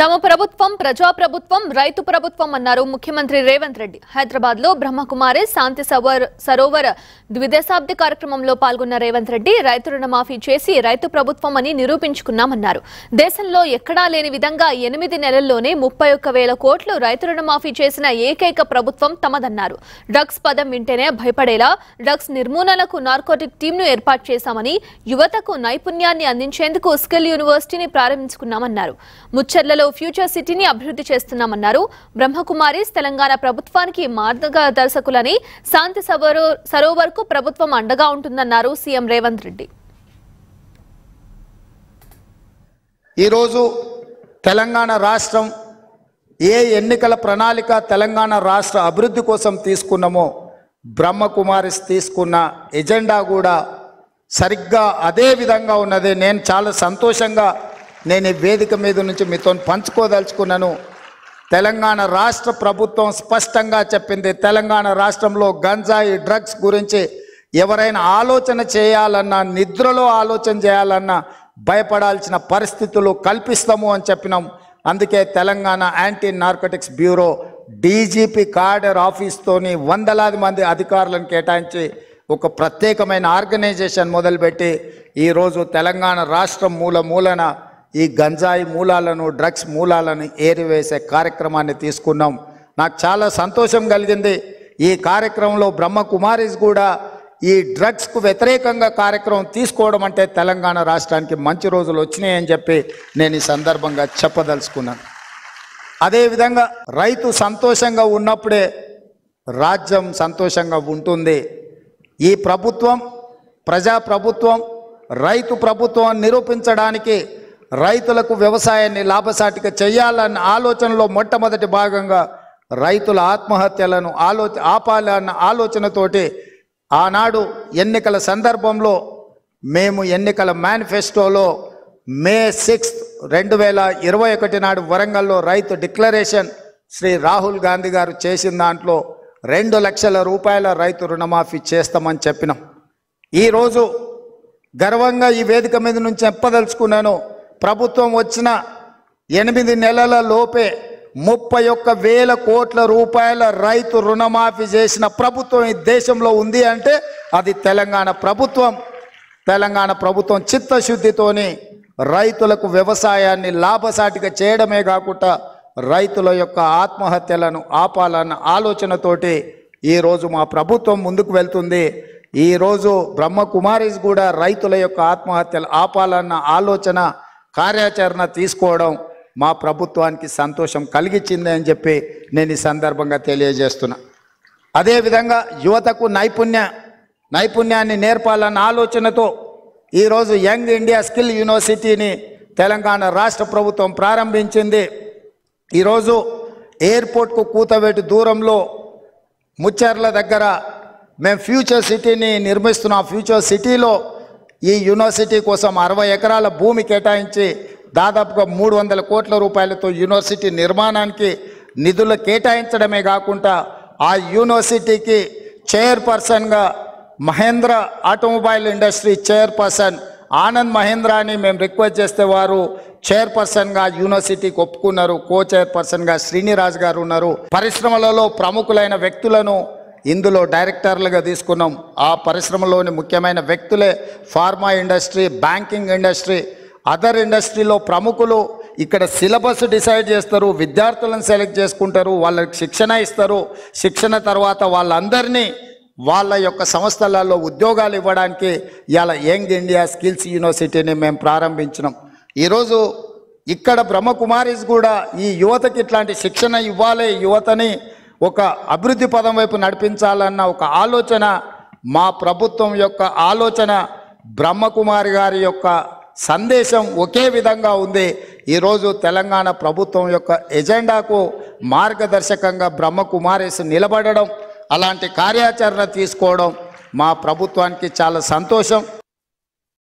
తమ ప్రభుత్వం ప్రజాప్రభుత్వం రైతు ప్రభుత్వం అన్నారు ముఖ్యమంత్రి రేవంత్ రెడ్డి హైదరాబాద్ లో బ్రహ్మకుమారి శాంతి సవర్ సరోవర్ ద్విదశాబ్ది కార్యక్రమంలో పాల్గొన్న రేవంత్ రెడ్డి రైతు రుణమాఫీ చేసి రైతు ప్రభుత్వం అని నిరూపించుకున్నామన్నారు దేశంలో ఎక్కడా లేని విధంగా ఎనిమిది నెలల్లోనే ముప్పై ఒక్క వేల కోట్లు రైతు రుణమాఫీ చేసిన ఏకైక ప్రభుత్వం తమదన్నారు డ్రగ్స్ పదం వింటేనే భయపడేలా డ్రగ్స్ నిర్మూలనకు నార్కోటిక్ టీంను ఏర్పాటు చేశామని యువతకు నైపుణ్యాన్ని అందించేందుకు స్కిల్ యూనివర్సిటీని ప్రారంభించుకున్నామన్నారు ముచ్చర్లలో ఫ్యూచర్ సిటీని అభివృద్ధి చేస్తున్నామన్నారు బ్రహ్మకుమారిస్ తెలంగాణ ప్రభుత్వానికి మార్గదర్శకులని శాంతి సవరో సరోవర్కు ప్రభుత్వం అండగా ఉంటుందన్నారు సీఎం రేవంత్ రెడ్డి ఈరోజు తెలంగాణ రాష్ట్రం ఏ ఎన్నికల ప్రణాళిక తెలంగాణ రాష్ట్ర అభివృద్ధి కోసం తీసుకున్నామో బ్రహ్మకుమారిస్ తీసుకున్న ఎజెండా కూడా సరిగ్గా అదే విధంగా ఉన్నది నేను చాలా సంతోషంగా నేను ఈ వేదిక మీద నుంచి మీతో పంచుకోదలుచుకున్నాను తెలంగాణ రాష్ట్ర ప్రభుత్వం స్పష్టంగా చెప్పింది తెలంగాణ రాష్ట్రంలో గంజాయి డ్రగ్స్ గురించి ఎవరైనా ఆలోచన చేయాలన్నా నిద్రలో ఆలోచన చేయాలన్నా భయపడాల్సిన పరిస్థితులు కల్పిస్తాము అని చెప్పినాం అందుకే Telangana anti narcotics bureau DGP cadre ఆఫీస్తోని వందలాది మంది అధికారులను కేటాయించి ఒక ప్రత్యేకమైన ఆర్గనైజేషన్ మొదలుపెట్టి ఈరోజు తెలంగాణ రాష్ట్రం మూల మూలన ఈ గంజాయి మూలాలను డ్రగ్స్ మూలాలను ఏరివేసే కార్యక్రమాన్ని తీసుకున్నాం నాకు చాలా సంతోషం కలిగింది ఈ కార్యక్రమంలో బ్రహ్మకుమారిస్ కూడా ఈ డ్రగ్స్కు వ్యతిరేకంగా కార్యక్రమం తీసుకోవడం అంటే తెలంగాణ రాష్ట్రానికి మంచి రోజులు వచ్చినాయని చెప్పి నేను ఈ సందర్భంగా చెప్పదలుచుకున్నాను అదేవిధంగా రైతు సంతోషంగా ఉన్నప్పుడే రాజ్యం సంతోషంగా ఉంటుంది ఈ ప్రభుత్వం ప్రజా ప్రభుత్వం రైతు ప్రభుత్వం అని నిరూపించడానికి రైతులకు వ్యవసాయాన్ని లాభసాటిగా చేయాలన్న ఆలోచనలో మొట్టమొదటి భాగంగా రైతుల ఆత్మహత్యలను ఆలో ఆపాలన్న ఆలోచనతోటి ఆనాడు ఎన్నికల సందర్భంలో మేము ఎన్నికల మేనిఫెస్టోలో మే సిక్స్త్ రెండు వేల ఇరవై ఒకటి నాడు వరంగల్లో రైతు డిక్లరేషన్ శ్రీ రాహుల్ గాంధీ గారు చేసిన దాంట్లో రెండు లక్షల రూపాయల రైతు రుణమాఫీ చేస్తామని చెప్పినాం ఈరోజు గర్వంగా ఈ వేదిక మీద నుంచి చెప్పదలుచుకున్నాను ప్రభుత్వం వచ్చిన ఎనిమిది నెలల లోపే ముప్పై ఒక్క వేల కోట్ల రూపాయల రైతు రుణమాఫీ చేసిన ప్రభుత్వం ఈ దేశంలో ఉంది అంటే అది తెలంగాణ ప్రభుత్వం తెలంగాణ ప్రభుత్వం చిత్తశుద్ధితోని రైతులకు వ్యవసాయాన్ని లాభసాటిగా చేయడమే కాకుండా రైతుల యొక్క ఆత్మహత్యలను ఆపాలన్న ఆలోచనతోటి ఈరోజు మా ప్రభుత్వం ముందుకు వెళ్తుంది ఈరోజు బ్రహ్మకుమారిస్ కూడా రైతుల యొక్క ఆత్మహత్యలు ఆపాలన్న ఆలోచన కార్యాచరణ తీసుకోవడం మా ప్రభుత్వానికి సంతోషం కలిగించింది అని చెప్పి నేను ఈ సందర్భంగా తెలియజేస్తున్నా అదేవిధంగా యువతకు నైపుణ్య నైపుణ్యాన్ని నేర్పాలన్న ఆలోచనతో ఈరోజు యంగ్ ఇండియా స్కిల్ యూనివర్సిటీని తెలంగాణ రాష్ట్ర ప్రభుత్వం ప్రారంభించింది ఈరోజు ఎయిర్పోర్ట్కు కూతవేటు దూరంలో ముచ్చర్ల దగ్గర మేము ఫ్యూచర్ సిటీని నిర్మిస్తున్నాం ఫ్యూచర్ సిటీలో ఈ యూనివర్సిటీ కోసం అరవై ఎకరాల భూమి కేటాయించి దాదాపుగా మూడు వందల కోట్ల రూపాయలతో యూనివర్సిటీ నిర్మాణానికి నిధులు కేటాయించడమే కాకుండా ఆ యూనివర్సిటీకి చైర్పర్సన్గా Mahindra automobile industry chairperson Anand మహేంద్రాని మేము రిక్వెస్ట్ చేస్తే వారు చైర్పర్సన్గా యూనివర్సిటీకి ఒప్పుకున్నారు కో చైర్పర్సన్గా శ్రీనిరాజ్ గారు ఉన్నారు పరిశ్రమలలో ప్రముఖులైన వ్యక్తులను ఇందులో డైరెక్టర్లుగా తీసుకున్నాం ఆ పరిశ్రమలోని ముఖ్యమైన వ్యక్తులే pharma industry banking industry other ఇండస్ట్రీలో ప్రముఖులు ఇక్కడ సిలబస్ డిసైడ్ చేస్తారు విద్యార్థులను సెలెక్ట్ చేసుకుంటారు వాళ్ళకి శిక్షణ ఇస్తారు శిక్షణ తర్వాత వాళ్ళందరినీ వాళ్ళ యొక్క సంస్థలలో ఉద్యోగాలు ఇవ్వడానికి ఇవాళ యంగ్ ఇండియా స్కిల్స్ యూనివర్సిటీని మేము ప్రారంభించినాం ఈరోజు ఇక్కడ బ్రహ్మకుమారిస్ కూడా ఈ యువతకి ఇట్లాంటి శిక్షణ ఇవ్వాలి యువతని ఒక అభివృద్ధి పదం వైపు నడిపించాలన్న ఒక ఆలోచన మా ప్రభుత్వం యొక్క ఆలోచన బ్రహ్మకుమారి గారి యొక్క సందేశం ఒకే విధంగా ఉంది ఈరోజు తెలంగాణ ప్రభుత్వం యొక్క ఎజెండాకు మార్గదర్శకంగా బ్రహ్మకుమారిస్ నిలబడడం అలాంటి కార్యాచరణ తీసుకోవడం మా ప్రభుత్వానికి చాలా సంతోషం